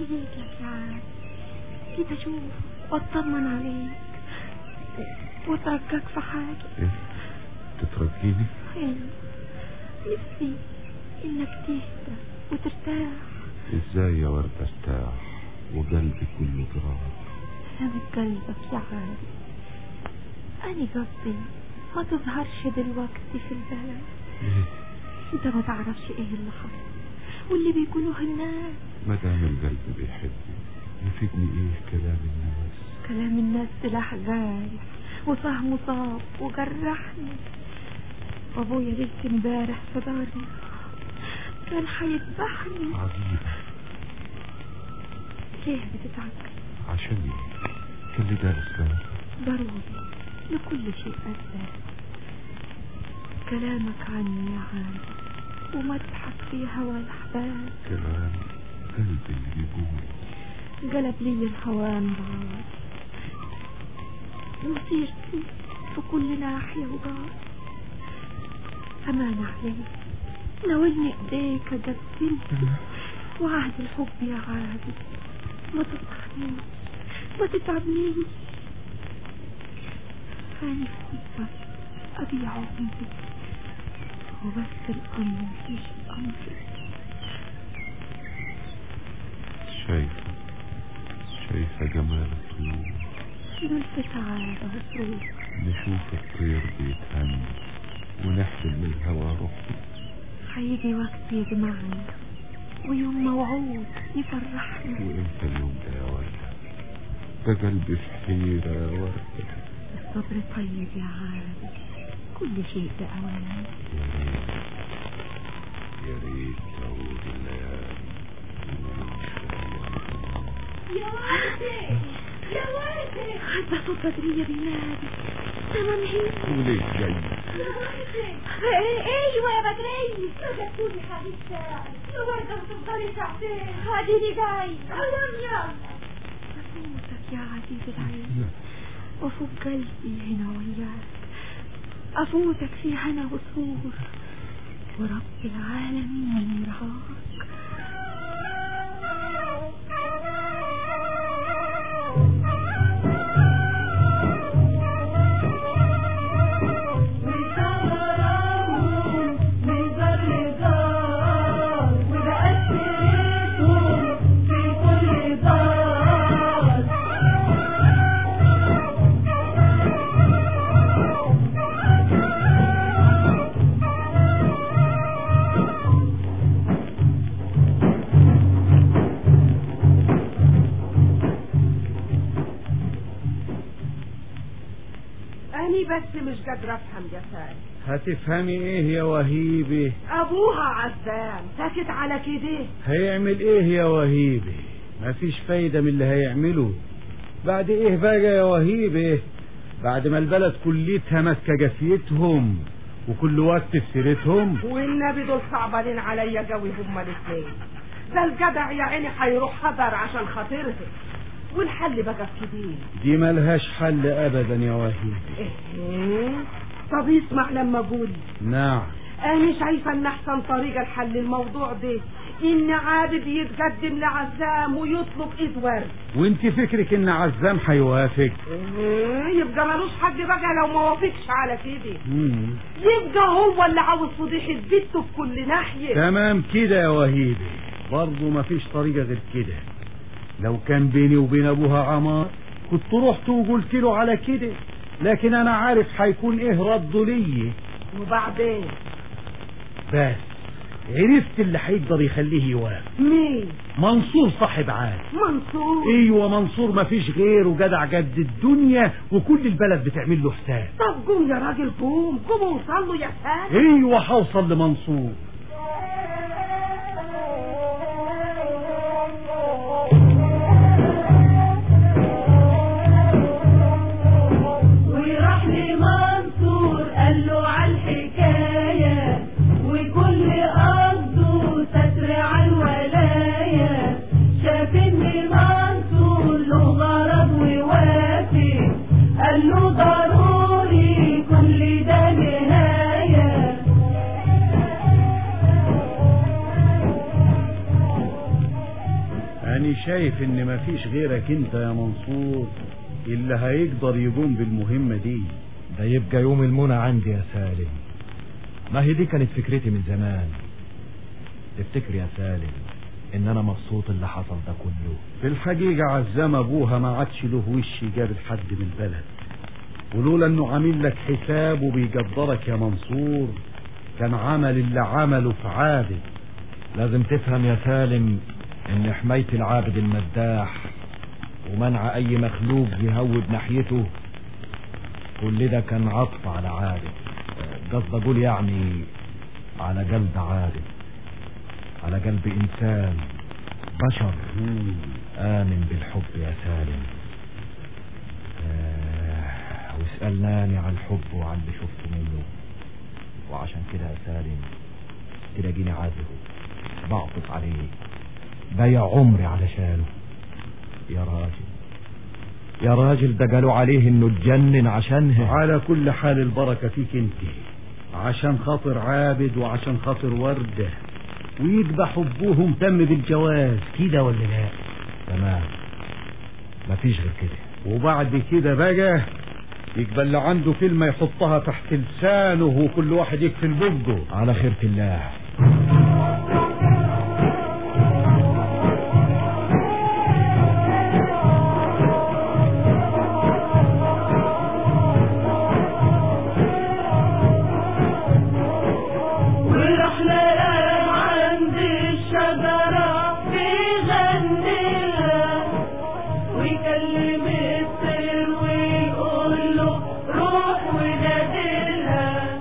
جيت لك يا عاد جيت اشوف واطمن عليك واترجاك في حاجة ايه تتركيني ايوه نفسي انك تهدى وترتاح ازاي يا ورد ارتاح وقلبي كله ضراب سلامة قلبك يا عاد أنا قصدي ما تظهرش دلوقتي في البلد ليه انت ما تعرفش ايه اللي حصل واللي بيقولوه الناس ما دام القلب بيحبني يفيدني ايه كلام الناس كلام الناس سلاح جارح وفهمه صاب وجرحني وابويا ليلة امبارح في داري كان هيذبحني عجيبة ليه بتتعجب عشان ايه كل ده اسلام ضروري لكل شيء أسباب كلامك عني يا عالم ومدحك في هوى الأحباب كلام قلبي اللي بيقول قلب لي الهوام بعض وسيرتي في كل ناحية وجار أمان عليك ناولني إيديك أجبلك وعهد الحب يا عادل ما تطحنيش ما تتعبنيش أنا في أبيع عمري وبس الأمر مفيش أمر شايفة شايفة جمال الطيور دول في سعادة وسرور نشوف الطير بيتهنى ونحلم من الهوى روحي هيجي وقت يجمعنا ويوم موعود يفرحنا وامتى اليوم ده يا وردة ده قلبي في حيرة يا وردة الصبر طيب يا عالم كل شيء بأوان يا ريت تعود الليالي يا وردة يا وردة حتى صوت بدرية بينادي تمام هي وليه جاي ايوه يا بدرية رجعتوني حبيبتي يا وردة بتفضلي ساعتين خديني جاي قوم يلا افوتك يا عزيز العين وافوت قلبي هنا وياك افوتك في هنا وسرور ورب العالمين يرعاك أني بس مش قادرة أفهم يا ساري هتفهمي ايه يا وهيبه أبوها عزام ساكت على كده هيعمل ايه يا وهيبه مفيش فايدة من اللي هيعمله بعد ايه بقى يا وهيبه بعد ما البلد كلتها ماسكة جفيتهم وكل وقت في سيرتهم والنبي دول صعبانين عليا قوي هما الاثنين ده الجدع يا عيني هيروح حضر عشان خاطرهم والحل بقى في كده دي ملهاش حل ابدا يا وهيبه إيه؟ طب اسمع لما اقول نعم انا شايفه ان احسن طريقه لحل الموضوع ده ان عابد يتقدم لعزام ويطلب ايد ورد وانت فكرك ان عزام هيوافق إيه؟ يبقى ملوش حد بقى لو ما وافقش على كده مم. يبقى هو اللي عاوز فضيحه بيته في كل ناحيه تمام كده يا وهيبه برضه مفيش طريقة غير كده لو كان بيني وبين ابوها عمار كنت رحت وقلت له على كده لكن انا عارف هيكون ايه رده ليا وبعدين بس عرفت اللي هيقدر يخليه يوافق مين منصور صاحب عاد منصور ايوه منصور مفيش غيره جدع جد الدنيا وكل البلد بتعمل له حساب طب قوم يا راجل قوم قوم وصل له يا ساتر ايوه هوصل لمنصور وراح لمنصور قال له على الحكاية وكل قصده ستر على الولاية شاف ان منصور له غرض ووافق قال له ضروري كل ده نهاية شايف ان مفيش غيرك انت يا منصور اللي هيقدر يقوم بالمهمة دي ده يبقى يوم المنى عندي يا سالم ما هي دي كانت فكرتي من زمان تفتكر يا سالم ان انا مبسوط اللي حصل ده كله في الحقيقة عزام ابوها ما عادش له وش يقابل حد من البلد ولولا انه عامل لك حساب وبيقدرك يا منصور كان عمل اللي عمله في عابد لازم تفهم يا سالم ان حماية العابد المداح ومنع اي مخلوق يهود ناحيته كل ده كان عطف على عابد قصد اقول يعني على قلب عابد على قلب انسان بشر امن بالحب يا سالم آه واسألناني عن الحب وعن اللي شفته منه وعشان كده يا سالم تلاقيني عازه بعطف عليه بيع عمري علشانه يا راجل يا راجل ده قالوا عليه انه اتجنن عشانها على كل حال البركة فيك انت عشان خاطر عابد وعشان خاطر وردة ويبقى حبهم تم بالجواز كده ولا لا تمام مفيش غير كده وبعد كده بقى يقبل اللي عنده كلمة يحطها تحت لسانه وكل واحد يقفل بقه على خيرة الله ورحنا عند الشجرة بيغنيها ويكلم الطير ويقول له روح ونادلها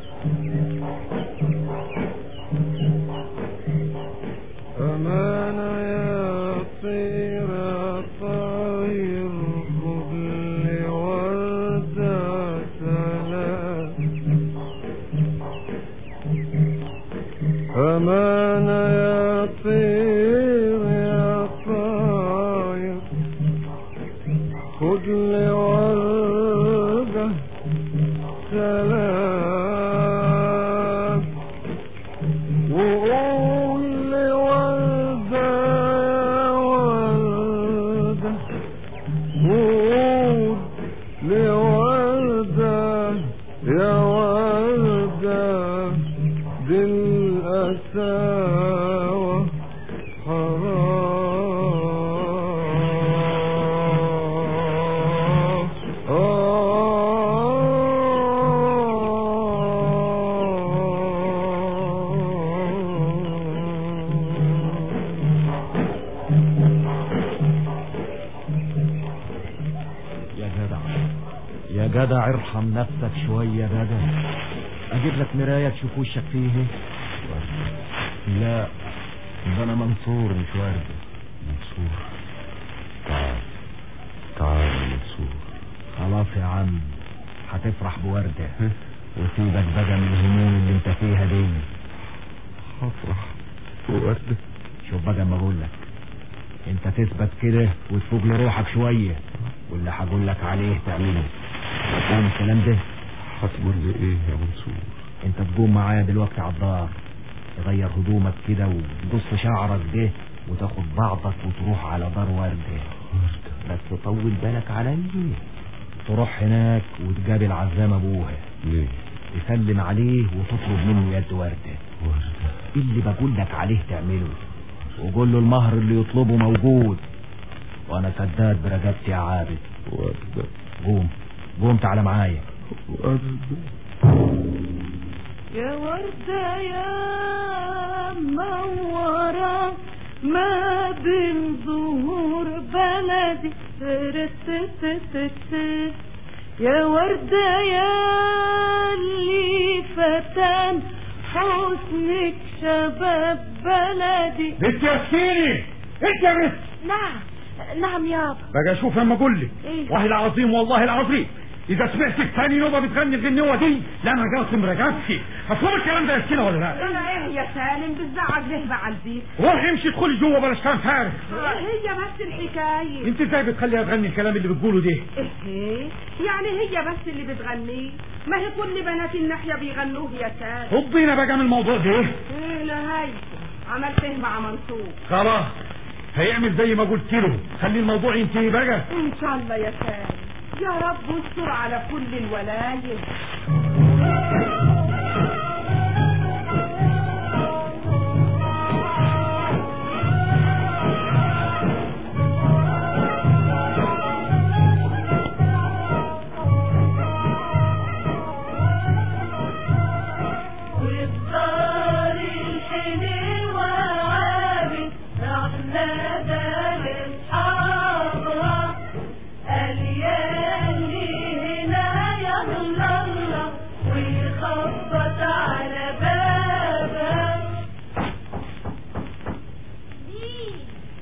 أمانة يا طير طاير خذ لي وردة سلام أمانة يا طير يا طاير خذ لي وردة سلام وقول لي وردة يا وردة وقول لي وردة يا وردة دي القساوة حرام يا جدع يا جدع ارحم نفسك شوية بقى اجيب لك مراية تشوف وشك فيه لا ده انا منصور مش ورد منصور تعال تعال يا منصور خلاص يا عم هتفرح بوردة وسيبك بقى من الهموم اللي انت فيها دي هفرح وردة شوف بقى ما اقول لك انت تثبت كده وتفوق لروحك شوية واللي هقول لك عليه تعمله فاهم الكلام ده هتقول لي ايه يا منصور انت تقوم معايا دلوقتي على الدار تغير هدومك كده وتقص شعرك ده وتاخد بعضك وتروح على دار وردة وردة بس طول بالك عليا تروح هناك وتقابل عزام ابوها ليه تسلم عليه وتطلب منه يد وردة وردة اللي بقول لك عليه تعمله وقول له المهر اللي يطلبه موجود وانا سداد برقبتي يا عابد وردة قوم قوم تعالى معايا وردة يا وردة يا منورة ما بين ظهور بلدي ترتتتت. يا وردة يا اللي فتان حسنك شباب بلدي بنت ياسيني انت يا بنت نعم نعم يابا بقى شوف لما اقول لك إيه؟ والله العظيم والله العظيم اذا سمعتك تاني نوبه بتغني الغنوه دي لا انا جاوز رقبتي مفهوم الكلام ده يا سكينه ولا لا انا ايه يا سالم بتزعج ليه مع البيت روحي امشي ادخلي جوه بلاش كلام فارغ هي بس الحكاية انت ازاي بتخليها تغني الكلام اللي بتقوله ده ايه يعني هي بس اللي بتغنيه ما هي كل بنات الناحية بيغنوه يا سالم فضينا بقى من الموضوع ده ايه نهايته عملت ايه مع منصور خلاص هيعمل زي ما قلت له خلي الموضوع ينتهي بقى ان شاء الله يا سالم يا رب استر على كل الولايم والدار الحلوة عابد رحنا دار الحارة قال ياللي هنا يلا الله ويخبط على بابك مين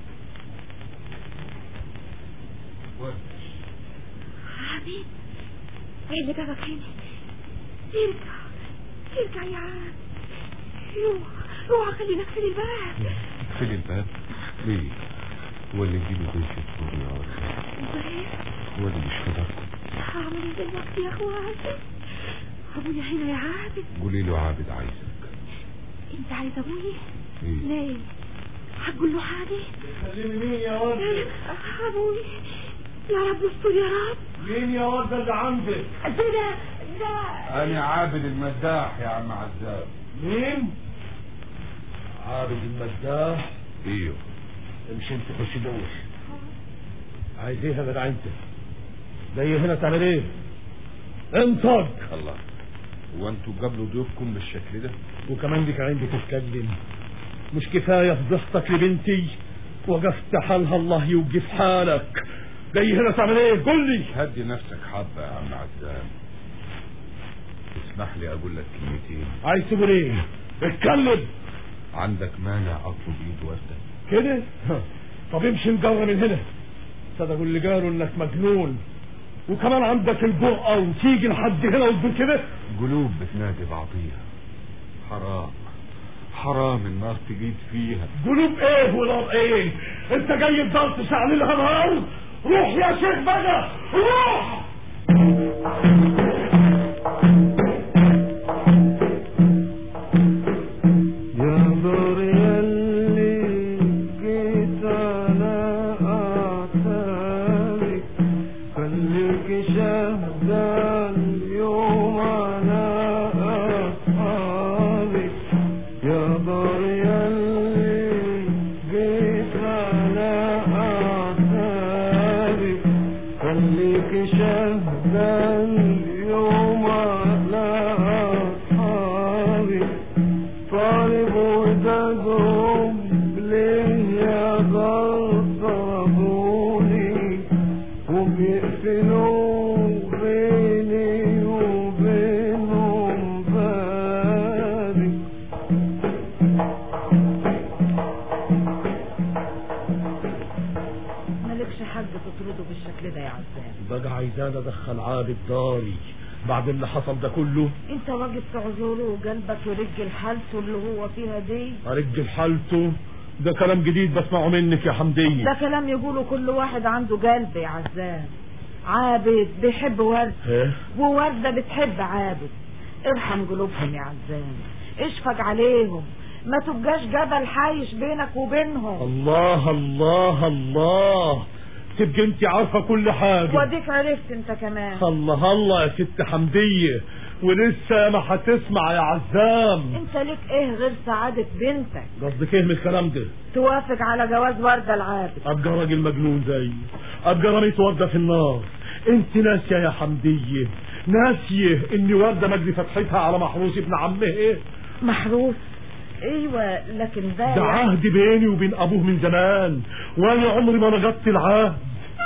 عبيد ايه اللي جابك هنا ارجع ارجع يا عم روح روح خلي نفسي الباب اقفل الباب ليه هو اللي يجيله ضيف يدخل يا رب ازاي هو اللي مش فضلكم هعمل ايه دلوقتي يا اخواتي ابويا هنا يا عابد قولي له عابد عايزك انت عايز ابويا ايه ليه هتقول له حاجه كلمي مين يا ولد ابوي يا رب استر يا رب مين يا ولد اللي عندك ده ده ده انا عابد المداح يا عم عزام مين عابد المداح ايوه امشي انت خش دوش عايز ايه يا جدع انت جاي هنا تعمل ايه انطق الله هو انتوا قبلوا ضيوفكم بالشكل ده وكمان لك عندي تتكلم مش كفاية فضحتك لبنتي وقفت حالها الله يوقف حالك جاي هنا تعمل ايه قول لي هدي نفسك حبة يا عم عزام اسمح لي اقول لك كلمتين عايز تقول ايه اتكلم عندك مانع اطلب ايد وردة كده طب امشي نجرة من هنا صدقوا اللي قالوا انك مجنون وكمان عندك الجرأة وتيجي لحد هنا وتقول كده قلوب بتنادي بعضيها حرام حرام النار تجيد فيها قلوب ايه ونار ايه انت جاي تدار تشعل لها نار روح يا شيخ بقى روح يا دار يلي جيت على أعتابك خليك شهدا اليوم على أصحابك يا دار يلي جيت على أعتابك خليك شهدا اليوم على أصحابك طالب وتدعم ليه يا ضربوني وبيقفلوا بيني وبينهم بابي مالكش حد تطرده بالشكل ده يا عزام بقى عايزان ادخل عابد داري بعد اللي حصل ده كله انت واجب تعذره وقلبك يرج حالته اللي هو فيها دي ارجل حالته ده كلام جديد بسمعه منك يا حمدية ده كلام يقوله كل واحد عنده قلب يا عزام عابد بيحب ورد ايه ووردة بتحب عابد ارحم قلوبهم يا عزام اشفق عليهم ما تبقاش جبل حايش بينك وبينهم الله الله الله تبقى انت عارفة كل حاجة واديك عرفت انت كمان الله الله يا ست حمدية ولسه ما هتسمع يا عزام انت ليك ايه غير سعادة بنتك قصدك ايه من الكلام ده توافق على جواز وردة العابد ابقى راجل مجنون زي ابقى رميت وردة في النار انت ناسية يا حمدية ناسية ان وردة مجدي فتحتها على محروس ابن عمه ايه محروس ايوه لكن ده ده عهد بيني وبين ابوه من زمان وانا عمري ما نقضت العهد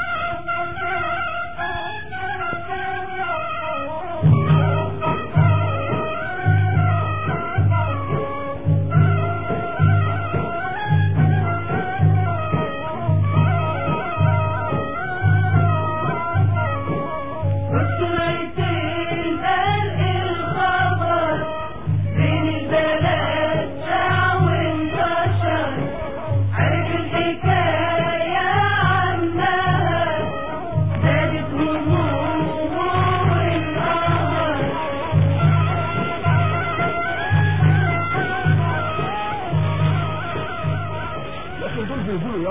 وصلت البرق الخبر بين البلد شاع وانتشر عرف الحكاية عنا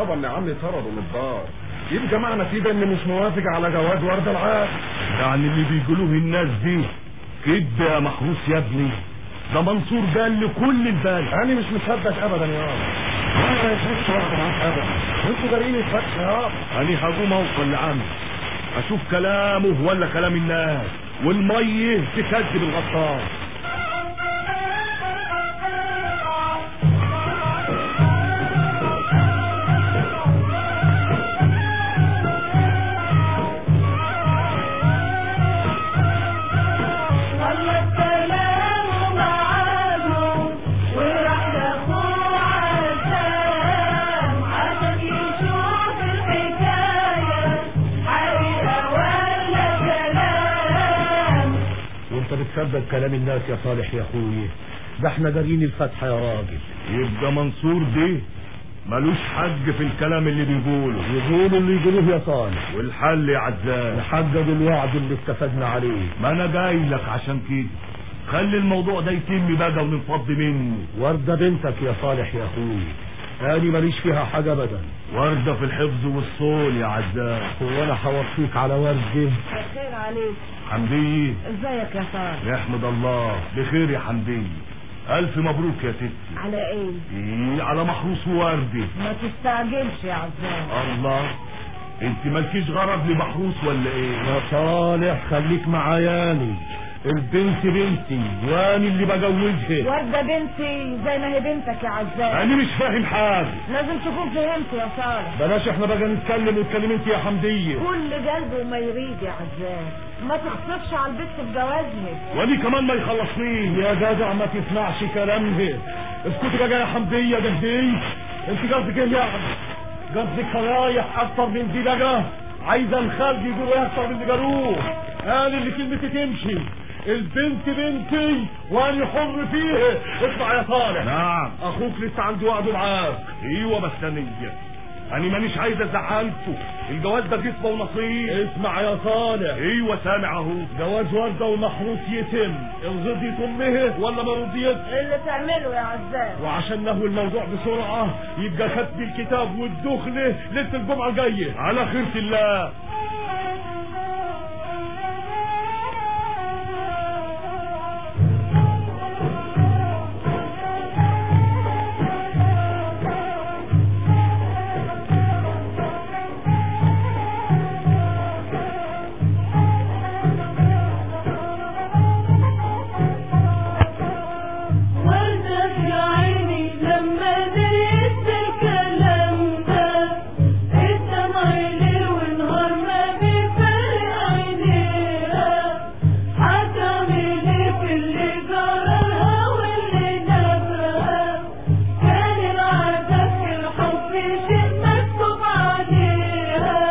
يابا ان عمي طرده من الدار يبقى معنى كده اني مش موافق على جواز ورده العاب يعني اللي بيقولوه الناس دي كده يا محروس يا ابني ده منصور قال لكل البال انا مش مصدق ابدا يابا ما يشوفش ورده معاك ابدا انتوا جارين الفتح يابا انا هقوم اوصل لعمي اشوف كلامه ولا كلام الناس والميه تكذب الغطاس والله الكلام معاهم وراح لاخوه عزام عشان يشوف الحكاية حقيقة ولا كلام وانت بتصدق كلام الناس يا صالح يا اخوي ده احنا دارين الفتحة يا راجل يبقى منصور ده ملوش حق في الكلام اللي بيقوله يقولوا اللي يقولوه يا صالح والحل يا عزام نحقق الوعد اللي استفدنا عليه ما انا جاي لك عشان كده خلي الموضوع ده يتم بقى وننفض منه وردة بنتك يا صالح يا اخوي تاني ماليش فيها حاجة ابدا وردة في الحفظ والصول يا عزام هو انا هوصيك على وردة خير عليك حمدية ازيك يا صالح يحمد الله بخير يا حمدية ألف مبروك يا ستي على ايه إيه على محروس ووردي ما تستعجلش يا عزام الله انت مالكيش غرض لمحروس ولا ايه يا صالح خليك معاياني البنت بنتي واني اللي بجوزها وردة بنتي زي ما هي بنتك يا عزام انا مش فاهم حاجه لازم تكون فهمت يا صالح بلاش احنا بقى نتكلم وتكلم انت يا حمديه كل قلبه ما يريد يا عزام ما تخطفش على البت بجوازها ولي كمان ما يخلصنيش يا جدع ما تسمعش كلامها اسكتي بقى يا حمديه ده دي انت قصدك ايه يعني قصدك رايح اكتر من دي بقى عايزه الخلق يقولوا اكتر من اللي قالوه قال اللي كلمتي تمشي البنت بنتي وانا حر فيها اسمع يا صالح نعم اخوك لسه عنده وعد معاك ايوه بس انا انا مانيش عايز ازعلكوا الجواز ده جسمه ونصيب اسمع يا صالح ايوه سامع اهو جواز ورده ومحروس يتم رضيت امها ولا ما رضيت اللي تعمله يا عزام وعشان نهو الموضوع بسرعة يبقى ختم الكتاب والدخلة ليلة الجمعة الجاية على خيرة الله وردة يا عيني لما دريت الكلام ده الدمع ليل ونهار ما بيفرق عينيها هتعمل ايه في اللي جرالها واللي نبرها كان العادة في الحب شيء مكتوب عليها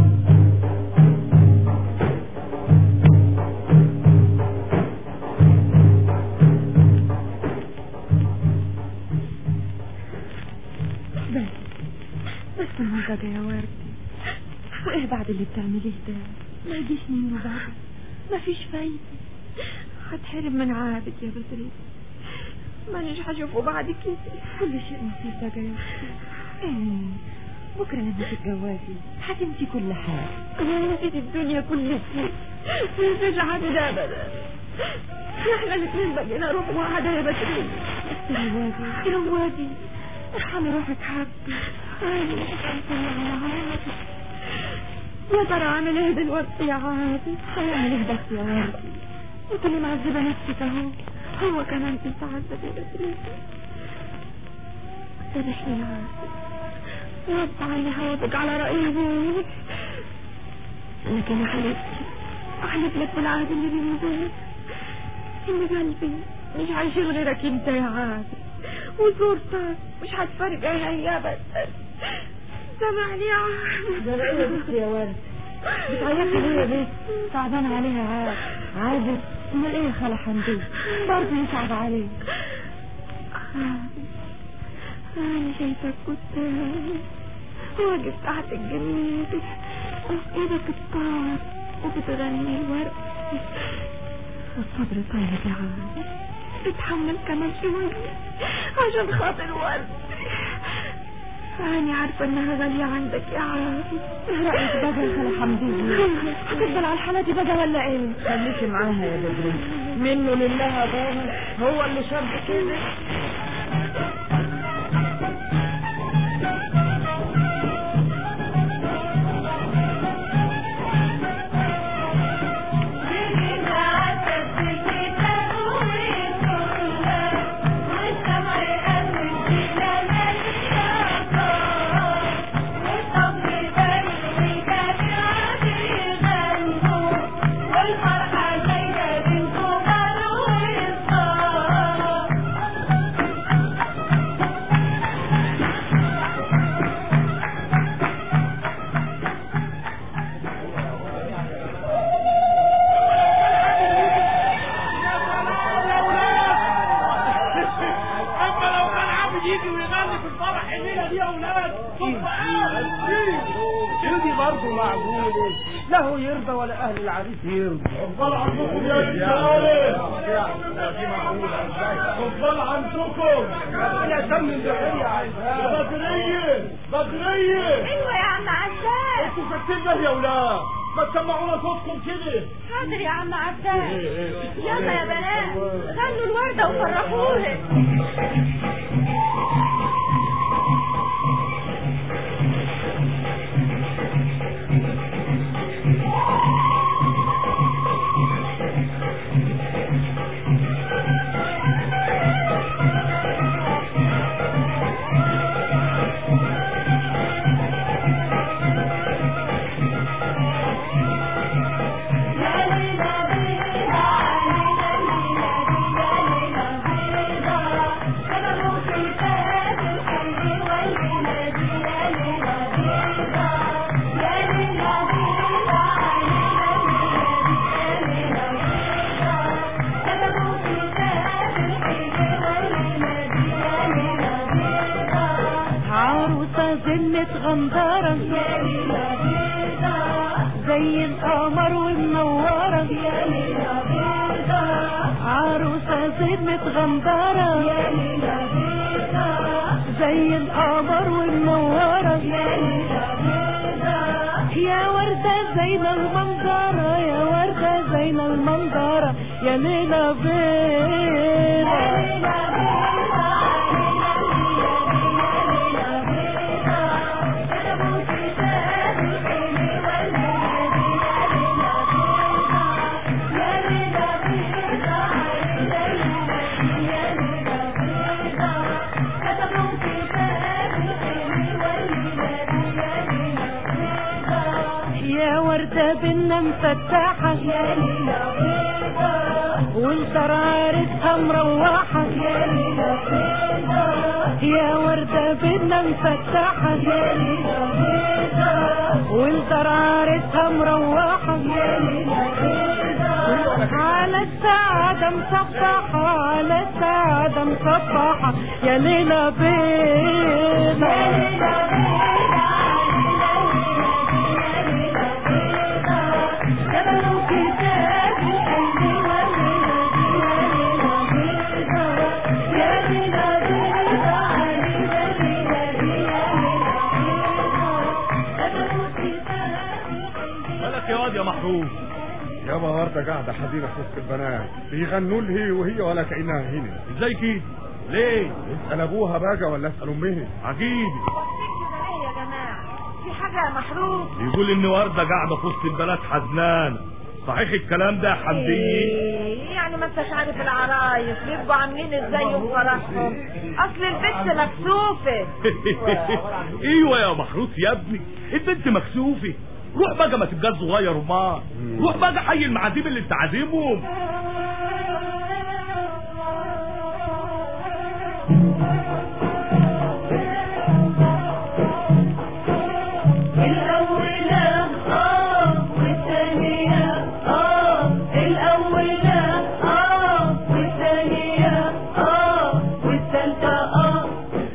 بس بس المنطقة يا وردي وايه بعد اللي بتعمليه ده ما يجيش منه بعد ما فيش فايدة هتحرم من عابد يا بدري مانيش هشوفه بعد كده كل شيء نصيب بقى يا اختي ايه بكرة لما تتجوزي هتنسي كل حاجة انا نسيت الدنيا كل شيء ما فيش عابد ابدا احنا الاثنين بقينا روح واحدة يا بدري بس روادي روادي ارحمي روحك حبي انا مش هنسى على عادي يا ترى عامل ايه دلوقتي يا عادي هيعمل ايه بس يا عادي انت اللي معذبه نفسك اهو هو كمان بيتعذب يا بدري سامحني يا عادي رد عني هوافق على رأيي ابوك لكن يا حبيبتي احلف لك بالعهد اللي بيني وبينك ان قلبي مش هيشيل غيرك انت يا عادي وصورتك مش هتفرق هي ابدا سامعني يا عادي ده ايه يا بنت يا ورد بتعيطي ليه يا بنت تعبانة عليها عاد عادي امال ايه يا خالة حمدي برضه يصعب عليك عادي أنا شايفك قدامي واقف تحت الجنين وفي ايدك الطار وبتغني الورد الصبر طيب يا عادي اتحمل كمان شوية عشان خاطر ورد أنا عارفة إنها غالية عندك يا عابد ايه رأيك بقى يا خالة حمدية هتفضل على الحالة دي بقى ولا إيه؟ خليكي معاها يا بدري منه لله بابا هو اللي شاب كده والفرحة زينة بنت قالوا وصار اما لو كان عابد يجي ويغني في الفرح الليله دي يا اولاد دي برضه معقولة له يرضى ولا أهل العريس يرضى اتفضل عندكم يا رجاله اتفضل عندكم يا سم البحرية عايزها بدريه بدريه أيوة يا عم عباس انتوا ساكتين ليه يا اولاد ما تسمعونا صوتكم كده حاضر يا عم عباس يلا يا بنات غنوا الوردة وفرحوها عروسة زنة غندارة زي القمر ومنورة عروسة زنة غندارة زي القمر ومنورة يا وردة زين المنظرة يا وردة زين المنظرة يا ليلى بيضة يا وردة بنا مفتحة يا ليلى وانت عارفها مروحة يا ليلى يا وردة بنا مفتحة يا ليلى وانت عارفها مروحة يا ليلى على السعادة مصبحة على السعادة مصبحة يا ليلى بيضة يا ليلى مالك يا واد يا محروم يابا وردة قاعدة حزينة في وسط البنات بيغنوا لها وهي ولا كأنها هنا ازاي كده ليه اسأل ابوها بقى ولا اسأل امها عجيب يا جماعة في حاجة يا محروم يقول ان وردة قاعدة في وسط البنات حزنانة صحيح الكلام ده يا حمدية إيه يعني ما انتش عارف العرايس بيبقوا عاملين ازاي يوم فرحهم اصل البنت مكسوفة ايوه يا محروس يا ابني البنت مكسوفة روح بقى ما تبقى صغير وما روح بقى حي المعازيم اللي انت عازمهم الأولى آه والثانية آه الأولى آه والثانية آه والثالثة آه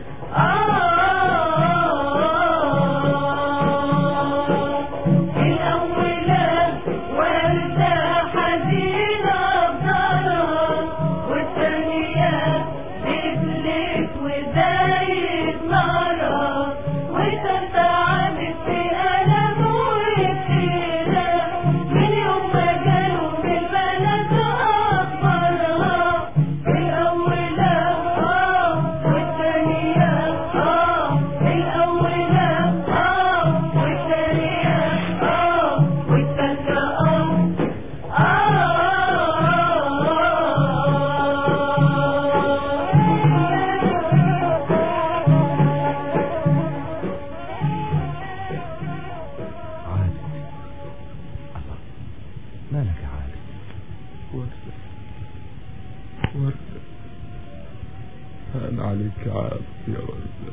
آه الأولى وردة حزينة بضرة والثانية دبلت وزايد نارة من عليك عاب يا ورده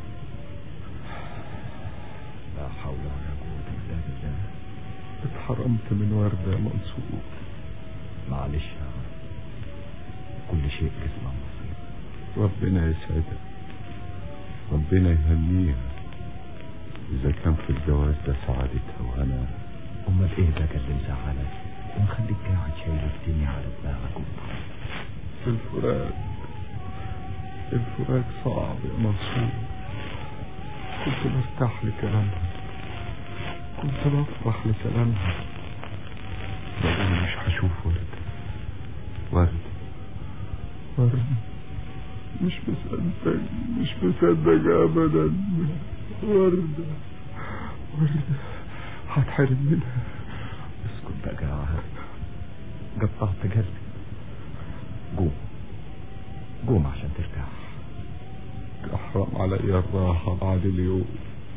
لا حول ولا قوة إلا بالله اتحرمت من ورده يا منصور معلش يا عم. كل شيء اسمه نصيب ربنا يسعدها ربنا يهنيها إذا كان في الجواز ده سعادتها وهنا أمال إيه ده اللي مزعلك ومخليك قاعد شايل الدنيا على دماغك ومتعب الفراق الفراق صعب يا منصور كنت برتاح لكلامها كنت بفرح لكلامها بقول مش هشوف ورد ورد ورد مش مصدق مش مصدق ابدا وردة وردة هتحرم منها اسكت بقى يا عهد قطعت قلبي قوم قوم عشان ترتاح يحرم علي الراحة بعد اليوم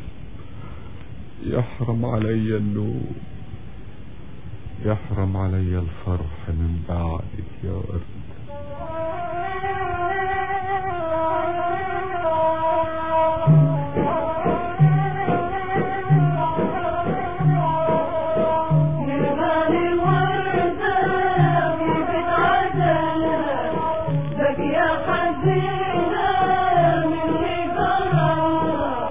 يحرم علي النوم يحرم علي الفرح من بعدك يا ورد جمال وردة في بيت عسلها باقية حزينة من اللي جرالها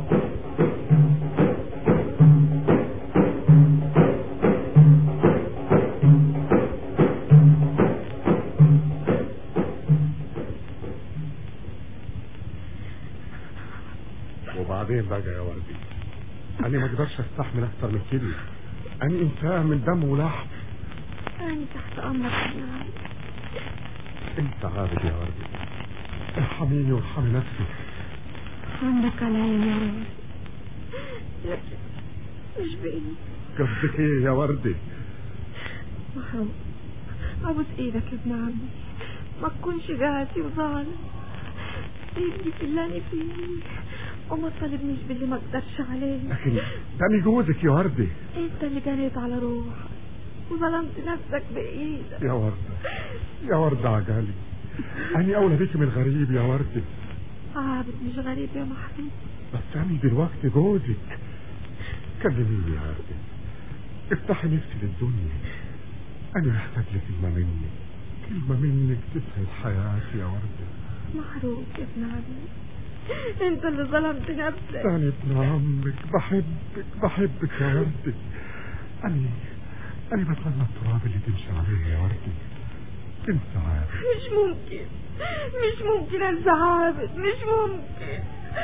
وبعدين بقى يا وردي انا ما اقدرش استحمل اكتر من كده انا انسان من دم ولحم أنا تحت أمرك يا ابن عمي انت عابد يا وردي ارحميني وارحمي نفسي عندك على عيني يا رب لكن مش بإيدي قصدك ايه يا وردي محروم أبوس إيدك يا ابن عمي ما تكونش قاسي وظالم سيبني في اللي أنا فيه وما تطالبنيش باللي ما أقدرش عليه لكن ده أنا جوزك يا وردي أنت اللي جنيت على روحك وظلمت نفسك بإيدك يا وردة يا وردة عجالي أنا أولى بيك من غريب يا وردي عابد مش غريب يا محمود بس أنا دلوقتي جوزك كلميني يا وردي افتحي نفسي للدنيا أنا محتاج لكلمة منك كلمة منك تسهل حياتي يا وردي محروق يا ابن عمي انت اللي ظلمت نفسك أنا ابن عمك بحبك بحبك يا وردي أنا أنا بتمنى التراب اللي تمشي عليه يا وردي انت عارف مش ممكن مش ممكن انسى عابد مش ممكن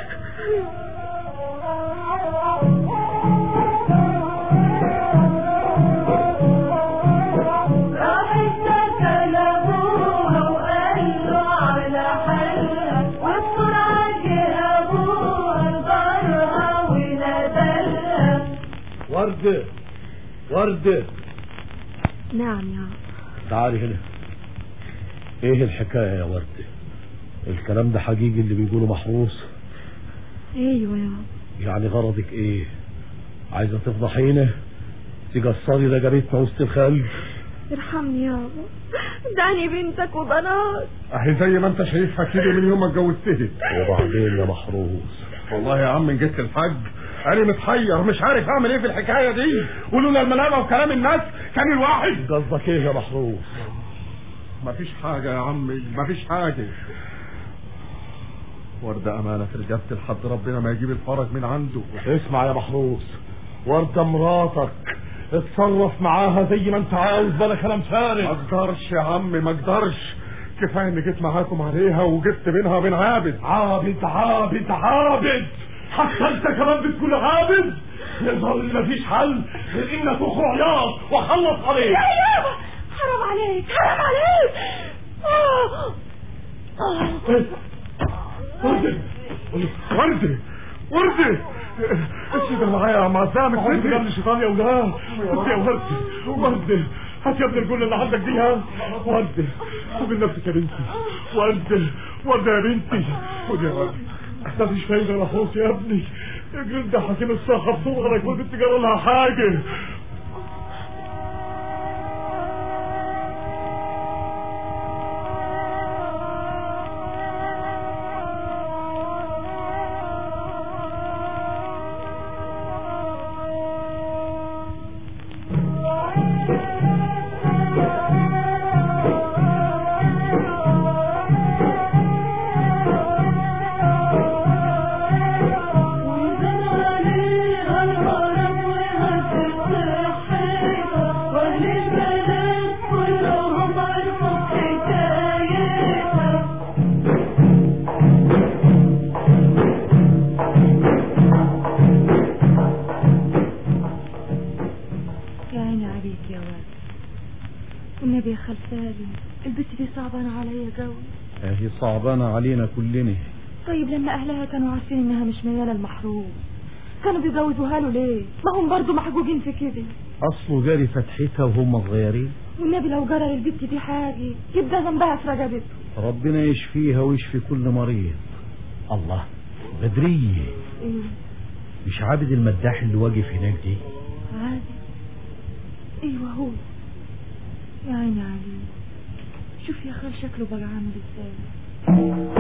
راح اشتكى لابوها وقال له على حلها والسرعة جه ابوها البرها ونادلها وردة وردة نعم يا عم تعالي هنا ايه الحكاية يا وردة الكلام ده حقيقي اللي بيقوله محروس ايوه يا عم يعني غرضك ايه عايزة تفضحينا تقصري رقبتنا وسط الخلق ارحمني يابا ده أنا بنتك وبنات اهي زي ما انت شايفها كده من يوم ما اتجوزتها وبعدين يا محروس والله يا عم جيت الحج انا متحير مش عارف اعمل ايه في الحكايه دي ولولا الملامه وكلام الناس كان الواحد قصدك ايه يا محروس مفيش حاجه يا عمي مفيش حاجه وردة أمانة في رجالة لحد ربنا ما يجيب الفرج من عنده اسمع يا محروس وردة مراتك اتصرف معاها زي ما انت عاوز بلا كلام ما فارغ اقدرش يا عمي ما اقدرش كفايه اني جيت معاكم عليها وجبت بينها وبين عابد عابد عابد عابد حتى انت كمان بتقول عابد يظهر ان مفيش حل غير انك اخرج عياط وخلص عليه يا يابا حرام عليك حرام عليك آه. آه. وردة وردة وردة ايش ده معايا يا معزامك أعوذ بالله من وردة الشيطان يا ولاد خد يا وردة وردة هات يا ابني الجل اللي عندك دي ها وردة خد من نفسك يا بنتي وردة وردة يا بنتي خد يا وردة مفيش فايدة يا محروس يا ابني اجري ده حكيم الصحة بصغرك والبنت جرى لها حاجة صعبانة علينا كلنا طيب لما اهلها كانوا عارفين انها مش ميالة المحروم كانوا بيجوزوها له ليه ما هم برضو محجوجين في كده أصله جاري فتحتها وهم صغيرين والنبي لو جرى للبت دي حاجة يبقى ذنبها في رقبته ربنا يشفيها ويشفي كل مريض الله بدرية ايه مش عابد المداح اللي واقف هناك دي عادي ايوه هو يا عيني عليه شوف يا خال شكله بقى عامل ازاي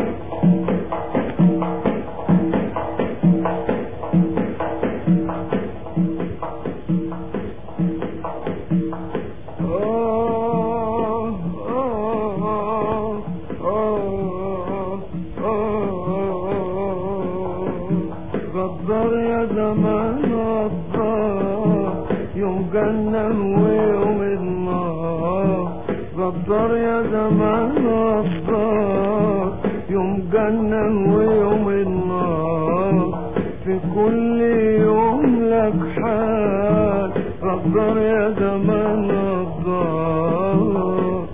غدر يا زمان غدار يوم جنة ويوم النار غدر يا زمان غدار يوم جنة ويوم النار في كل يوم لك حال غدر يا زمان غدار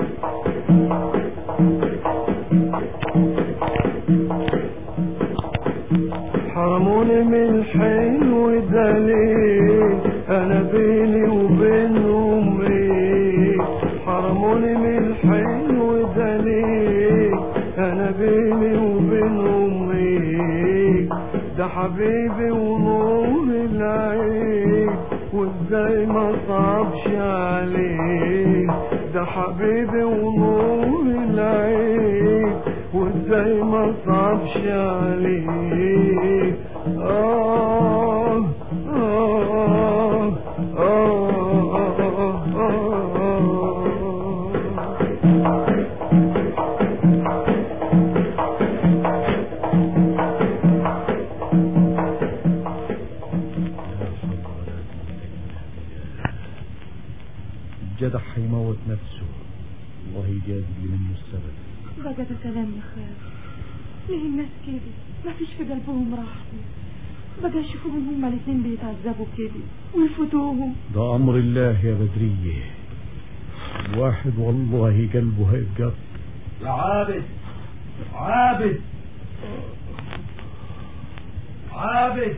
حرموني من الحلو ده ليه انا بيني وبين امي حرموني من الحلو ده ليه انا بيني وبين امي ده حبيبي ونور العين وازاي ما صعبش عليه ده حبيبي ونور العين وازاي ما صعبش عليه آه آه آه آه الجدع هيموت نفسه الله يجازي اللي منه السبب بقى ده كلام يا خال ليه الناس كده ما فيش في قلبهم راحة بقى يشوفوهم هما الاتنين بيتعذبوا كده ويفوتوهم ده أمر الله يا بدرية الواحد والله قلبه هيتقطع يا عابد عابد عابد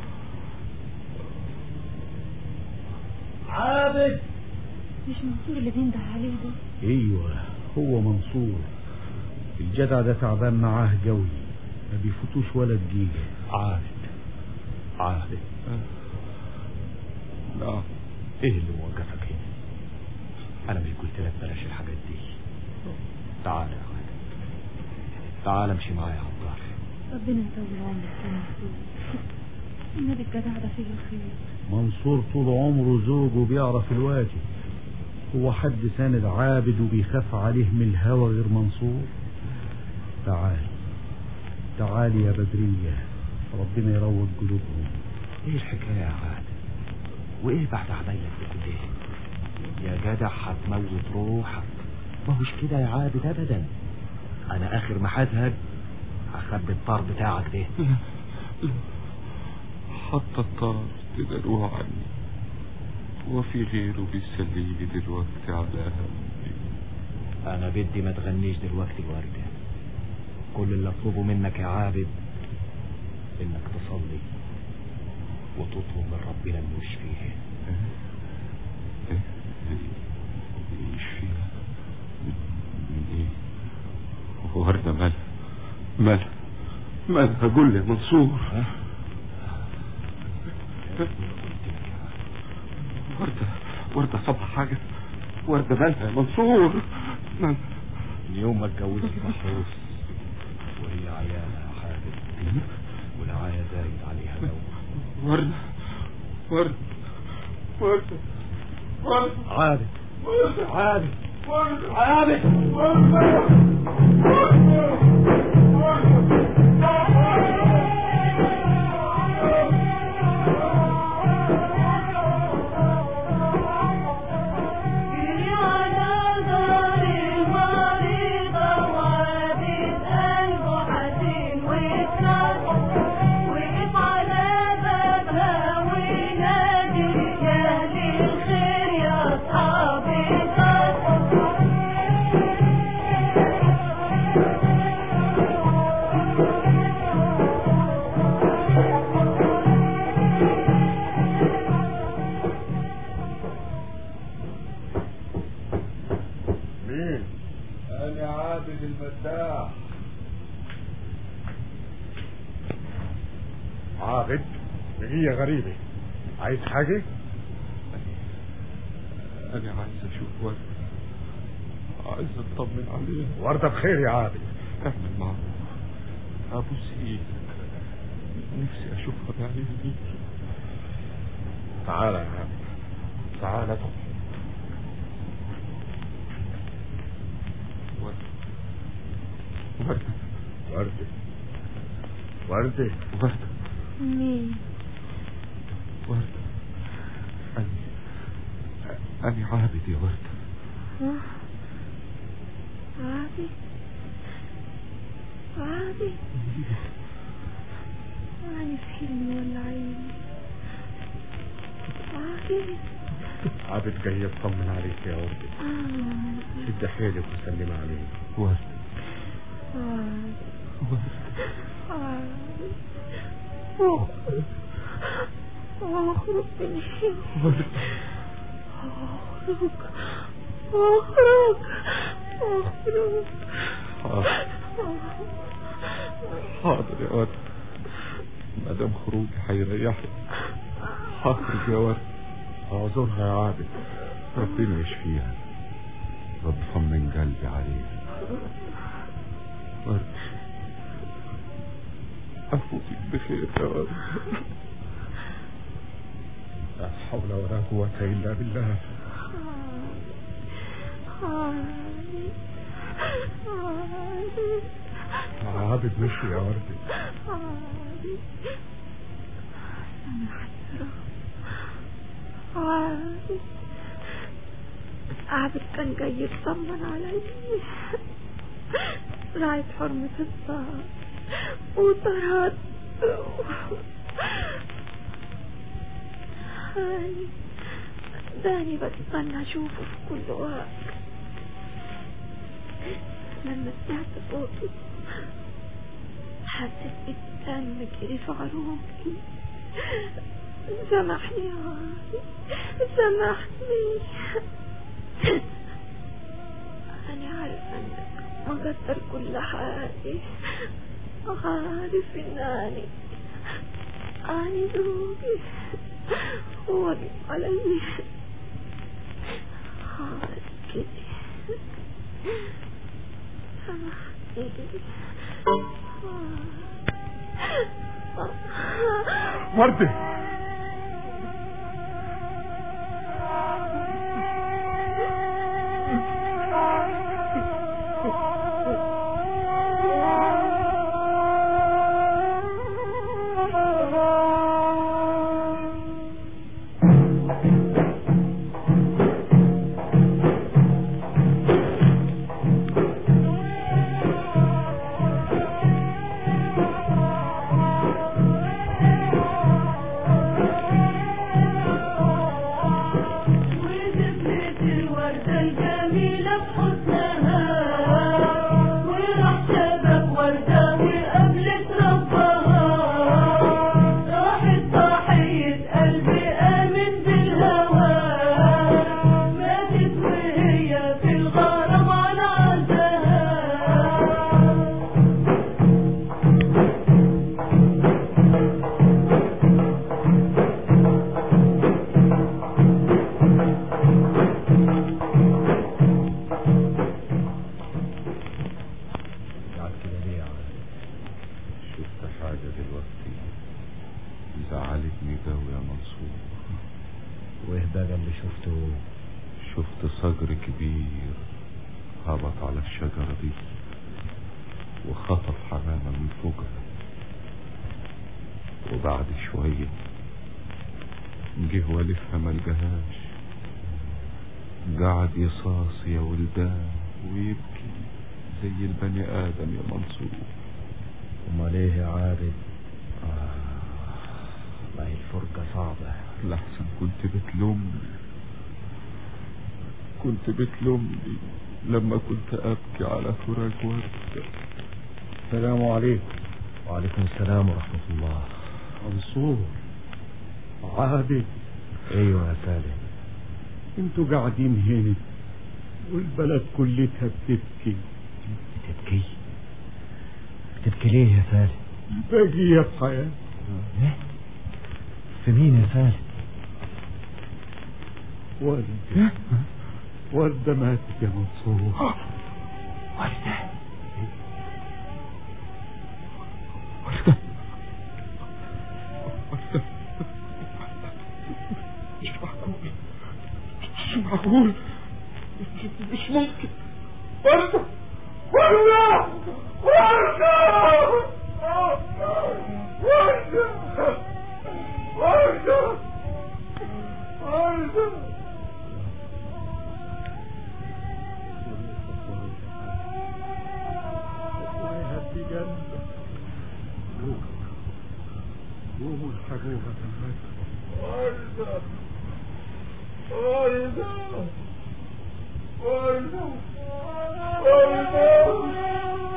عابد مش منصور اللي بينده عليه ده ايوه هو منصور الجدع ده تعبان معاه قوي ما بيفوتوش ولا دقيقة عابد عابد نعم ايه اللي موقفك هنا انا مش قلت لك بلاش الحاجات دي تعال يا عابد تعال امشي معايا يا عبار ربنا يطول عمرك يا منصور النبي الجدع ده فيه الخير منصور طول عمره زوج وبيعرف الواجب هو حد ساند عابد وبيخاف عليه من الهوى غير منصور تعال تعال يا بدرية ربنا يروق قلوبهم ايه الحكاية يا عابد وايه بعد عمايلك دي كلها يا جدع هتموت روحك ما هوش كده يا عابد ابدا انا اخر ما هزهق هخبي الطار بتاعك ده حتى الطار تدلوه عني وفي غيره بيسليني دلوقتي على همي انا بدي ما تغنيش دلوقتي الوردة كل اللي اطلبه منك يا عابد انك تصلي وتطلب من ربنا انه يشفيه إيه؟ ايش فيها من من ايه وردة مالها مالها مالها قول لي يا منصور وردة وردة صبح حاجة وردة مالها يا منصور مالها من يوم ما اتجوزت محروس وهي عيانة يا حابب والعيا زايد عليها نوم وردة وردة وردة وردة عابد وردة عابد وردة عابد أصحابي عابد هي غريبة عايز حاجة؟ أنا عايز أشوف وردة عايز أطمن عليها وردة بخير يا عابد اعمل معروف أبوس إيدك نفسي أشوفها بعيني تعالى يا عابد تعالى ادخل وردة وردة وردة وردة وردة مين وردة أنا أنا عابد يا وردة ها عادي عادي يعني في حلم ولا عين عادي عابد جاي يطمن عليك يا وردة آه. شد حيلك وسلم عليك وردة عادي وردة عادي اخرج اخرج من هنا وردة اخرج اخرج اخرج حاضر حاضر يا وردة ما دام خروجي هيريحك هخرج يا وردة اعذرها يا عابد ربنا يشفيها رب طمن قلبي عليها وردة أفوتك بخير يا وردة لا حول ولا قوة إلا بالله عادي عادي عابد مشي يا وردة عادي سمحت رب عادي عابد كان جاي يطمن علي راعيت حرمة الصلاة وطرد هاني داني بستنى اشوفه في كل وقت لما سمعت صوته حسيت بالدم جري في عروقي سامحني يا علي سامحني أنا عارفة إنك مقدر كل حاجة عارف إن أنا أنا زوجي هو علي عارف كده سامحني وردة ودبلت الوردة الجميلة بحسنها وراح شبك وردة وقابلت ربها راحت ضحية قلبي آمن بالهوى ماتت وهي في الغرام على عزها قاعد كده ليه يا عم شفت حاجة دلوقتي زعلتني قوي يا منصور وايه بقى اللي شفته شفت صقر كبير هبط على الشجرة دي وخطف حمامة من فوقها وبعد شوية جه والفها ملقهاش قعد يصاص يا ولدان ويبكي زي البني آدم يا منصور امال ايه يا عابد آه. ما هي الفرقة صعبة لحسن كنت بتلومني كنت بتلومني لما كنت أبكي على فراق وردة السلام عليكم وعليكم السلام ورحمة الله منصور عابد ايوه يا سالم انتوا قاعدين هنا والبلد كلتها بتبكي بتبكي بتبكي ليه يا سالم باقية بحياة ايه في مين يا سالم وردة وردة ماتت يا منصور وردة وردة وردة مش معقول مش معقول مش- مش ممكن وردة وردة وردة وردة وردة وردة الله يهدي جنبك قوموا الحبوبة المجد وردة وردة وردة وردة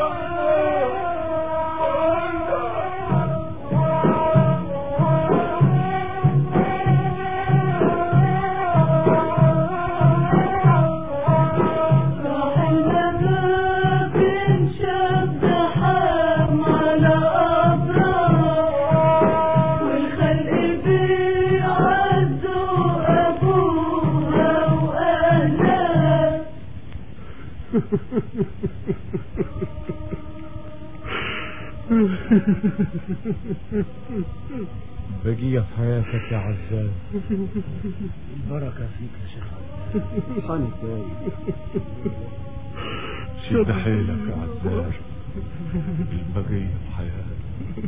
راح المذاق انشد حام على أبرار والخلق بيعزوا أبوها وأهلها بقية في حياتك يا عزام البركة فيك يا شيخ عزام صاني تايب شد حيلك يا عزام البقية في حياتك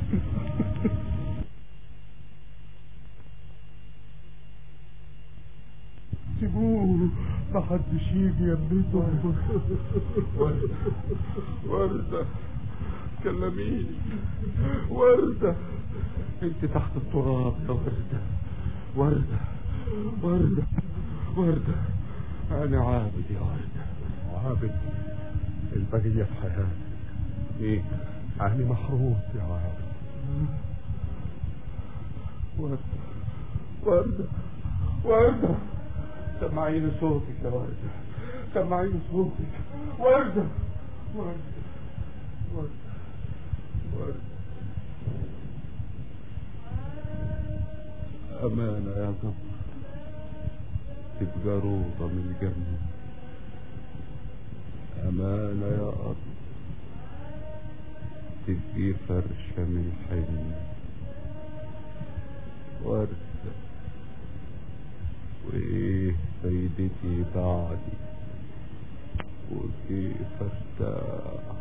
سيبوه ما حدش يجي يمته وردة وردة كلميني وردة انت تحت التراب يا وردة وردة وردة وردة انا عابد يا وردة عابد البقية في حياتك ايه انا محروس يا عابد وردة وردة وردة سمعيني صوتك يا وردة سمعيني صوتك وردة وردة وردة وردة أمانة يا جبر تبقى روضة من الجنة أمانة يا أرض تبقي فرشة من حلم وردة وإيه فايدتي بعدي وكيف ارتاح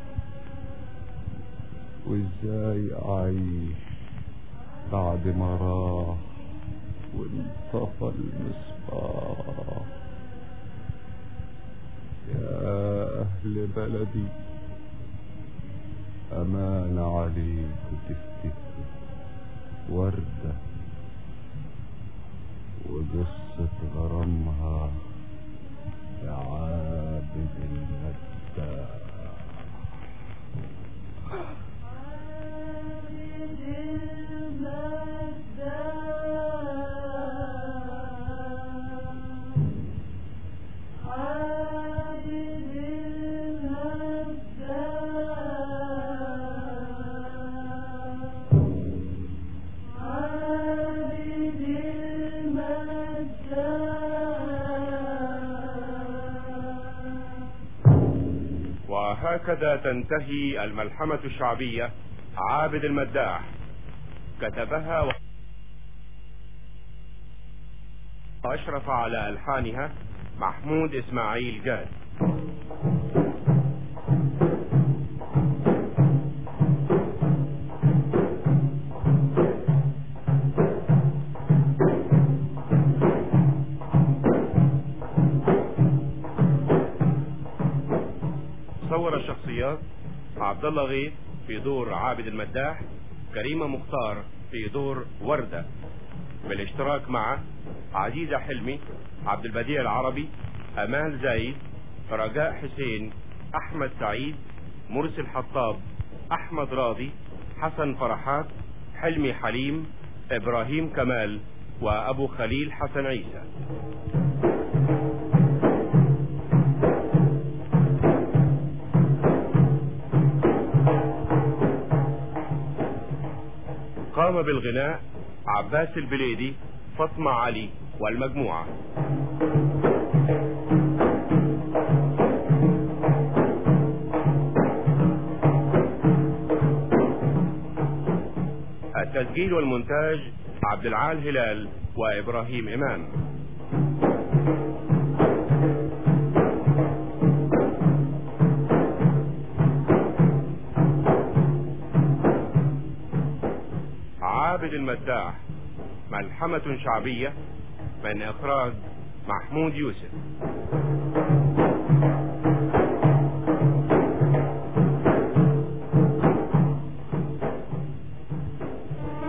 وازاي اعيش بعد ما راح وانطفى المصباح يا اهل بلدي امان عليكم تفتكروا وردة وقصة غرامها يا عابد المداح وهكذا تنتهي الملحمة الشعبية عابد المداح كتبها و... وأشرف على ألحانها محمود إسماعيل جاد صور الشخصيات عبد الله غيث في دور عابد المداح كريمة مختار في دور وردة بالاشتراك مع عزيزة حلمي عبد البديع العربي أمال زايد رجاء حسين أحمد سعيد مرسي الحطاب أحمد راضي حسن فرحات حلمي حليم إبراهيم كمال وأبو خليل حسن عيسى قام بالغناء عباس البليدي فاطمة علي والمجموعة التسجيل والمونتاج عبد العال هلال وإبراهيم إمام عابد المداح ملحمة شعبية من إخراج محمود يوسف